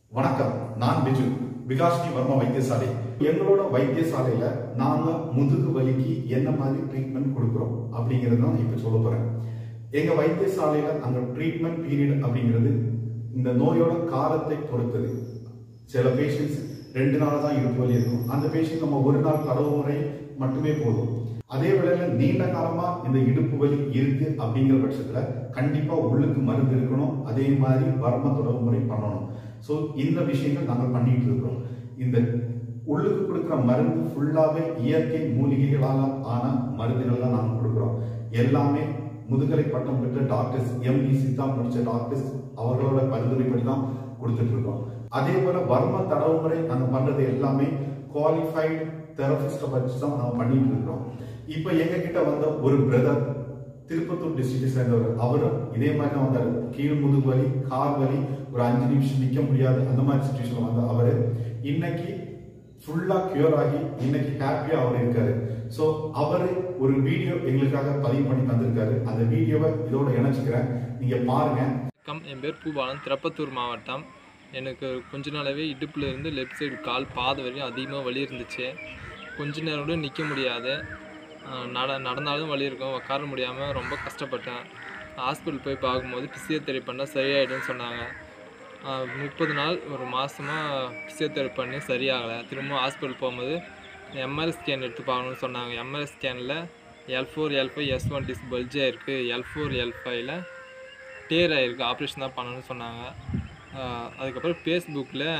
வணக்கம் நான் பிஜு விகாஷ்னி வர்மா வைத்தியசாலை எங்களோட வைத்தியசாலையில நாங்க முதுகு வலிக்கு என்ன மாதிரி ட்ரீட்மெண்ட் கொடுக்குறோம் அப்படிங்கறது தான் இப்ப சொல்ல போறேன் எங்க வைத்தியசாலையில அந்த ட்ரீட்மெண்ட் பீரியட் அப்படிங்கிறது இந்த நோயோட காலத்தை பொறுத்தது சில பேஷண்ட்ஸ் ரெண்டு நாள் தான் இடுப்பு வலி இருக்கும் அந்த பேஷண்ட் நம்ம ஒரு நாள் தடவு முறை மட்டுமே போதும் அதே வேளையில நீண்ட காலமா இந்த இடுப்பு வலி இருக்கு அப்படிங்கிற பட்சத்துல கண்டிப்பா உள்ளுக்கு மருந்து இருக்கணும் அதே மாதிரி வர்ம தொடர்பு முறை பண்ணணும் ஸோ இந்த விஷயங்கள் நாங்கள் பண்ணிட்டு இருக்கிறோம் இந்த உள்ளுக்கு கொடுக்குற மருந்து ஃபுல்லாவே இயற்கை மூலிகைகளால ஆன மருந்துகள் தான் நாங்கள் கொடுக்குறோம் எல்லாமே முதுகலை பட்டம் பெற்ற டாக்டர்ஸ் எம்டி சித்தா முடிச்ச டாக்டர்ஸ் அவர்களோட பரிந்துரைப்படி தான் கொடுத்துட்டு இருக்கோம் அதே போல வர்ம தடவு முறை நாங்கள் பண்றது எல்லாமே குவாலிஃபைடு தெரபிஸ்ட வச்சு தான் நாங்கள் பண்ணிட்டு இருக்கிறோம் இப்போ எங்க கிட்ட வந்த ஒரு பிரதர் திருப்பத்தூர் டிஸ்ட்ரிக்ட் சேர்ந்தவர் அவரும் இதே மாதிரி தான் வந்தாரு கீழ் முதுகு வலி கால் வலி ஒரு அஞ்சு நிமிஷம் நிக்க முடியாது அந்த மாதிரி சுச்சுவேஷன் வந்த அவரு இன்னைக்கு ஃபுல்லா கியூர் ஆகி இன்னைக்கு ஹாப்பியா அவர் இருக்காரு ஸோ அவரு ஒரு வீடியோ எங்களுக்காக பதிவு பண்ணி தந்திருக்காரு அந்த வீடியோவை இதோட இணைச்சுக்கிறேன் நீங்க பாருங்க வணக்கம் என் பேர் பூபாலன் திருப்பத்தூர் மாவட்டம் எனக்கு கொஞ்ச நாளாகவே இடுப்பில் இருந்து லெஃப்ட் சைடு கால் பாதை வரையும் அதிகமாக வலி இருந்துச்சு கொஞ்ச நேரம் கூட நிற்க முடியாது ஆஹ் நட நடந்தாலும் வலி இருக்கும் உட்கார முடியாமல் ரொம்ப கஷ்டப்பட்டேன் ஹாஸ்பிட்டல் போய் பார்க்கும்போது பிசியோதெரப்பி பண்ணால் சரியாயிடும்னு சொன்னாங்க ஆஹ் முப்பது நாள் ஒரு மாதமாக பிசியோதெரப்பி பண்ணி சரியாகலை திரும்ப ஹாஸ்பிட்டல் போகும்போது எம்ஆர்ஐ ஸ்கேன் எடுத்து பார்க்கணும்னு சொன்னாங்க எம்ஆர்ஐ ஸ்கேனில் L four L five S one disc பல்ஜாக இருக்குது எல் ஃபோர் எல் ஃபைவ்ல டேர் ஆகிருக்கு ஆப்ரேஷன் தான் பண்ணணும்னு சொன்னாங்க ஆஹ் அதுக்கப்புறம் ஃபேஸ்புக்கில்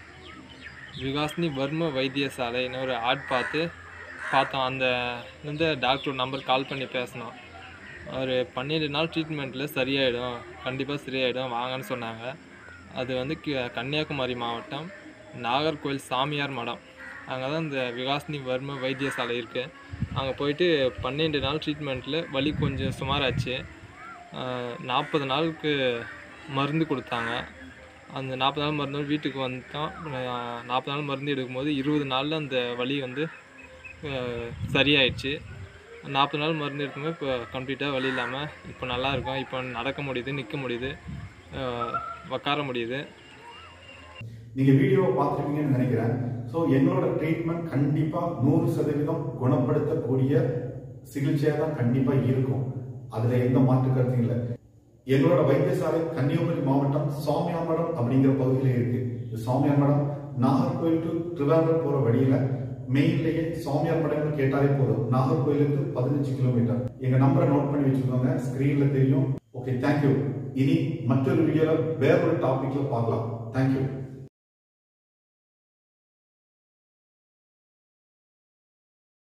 விகாஸ்னி வர்ம வைத்தியசாலைன்னு ஒரு ஆட் பார்த்து பார்த்தோம் அந்த இந்த டாக்டர் நம்பர் கால் பண்ணி பேசினோம் அவர் பன்னிரெண்டு நாள் ட்ரீட்மெண்ட்டில் சரியாயிடும் கண்டிப்பாக சரியாயிடும் வாங்கன்னு சொன்னாங்க அது வந்து கி- கன்னியாகுமரி மாவட்டம் நாகர்கோவில் சாமியார் மடம் அங்கே தான் இந்த விகாஸ்னி வர்ம வைத்தியசாலை இருக்குது அங்கே போயிட்டு பன்னெண்டு நாள் ட்ரீட்மெண்ட்டில் வலி கொஞ்சம் சுமாராச்சு நாற்பது நாளுக்கு மருந்து கொடுத்தாங்க அந்த நாற்பது நாள் மருந்து வீட்டுக்கு வந்துட்டோம் நாற்பது நாள் மருந்து எடுக்கும்போது இருபது நாளில் அந்த வலி வந்து அஹ், சரியாயிடுச்சு நாற்பது நாள் மருந்து எடுக்கும்போது இப்போ கம்ப்ளீட்டாக வலி இல்லாமல் இப்போ நல்லா இருக்கும் இப்போ நடக்க முடியுது நிற்க முடியுது அஹ், உட்கார முடியுது நீங்க வீடியோவை பார்த்துருப்பீங்கன்னு நினைக்கிறேன் ஸோ எங்களோட ட்ரீட்மெண்ட் கண்டிப்பா நூறு சதவீதம் குணப்படுத்தக்கூடிய சிகிச்சையா தான் கண்டிப்பா இருக்கும் அதுல எந்த மாற்று கருத்தும் இல்லை எங்களோட வைத்தியசாலை கன்னியாகுமரி மாவட்டம் சாமியாமடம் அப்படிங்கிற பகுதியில இருக்கு இந்த சாமியாமடம் நாகர்கோயில் டு திருவாரூர் போற வழியில மெயின்லயே சாமியார் மடம்னு கேட்டாலே போதும் நாகர்கோயிலுக்கு பதினஞ்சு கிலோமீட்டர் எங்க நம்பரை நோட் பண்ணி வச்சுக்கோங்க ஸ்கிரீன்ல தெரியும் ஓகே தேங்க்யூ இனி மற்றொரு வீடியோல வேற ஒரு டாபிக்ல பார்க்கலாம் தேங்க்யூ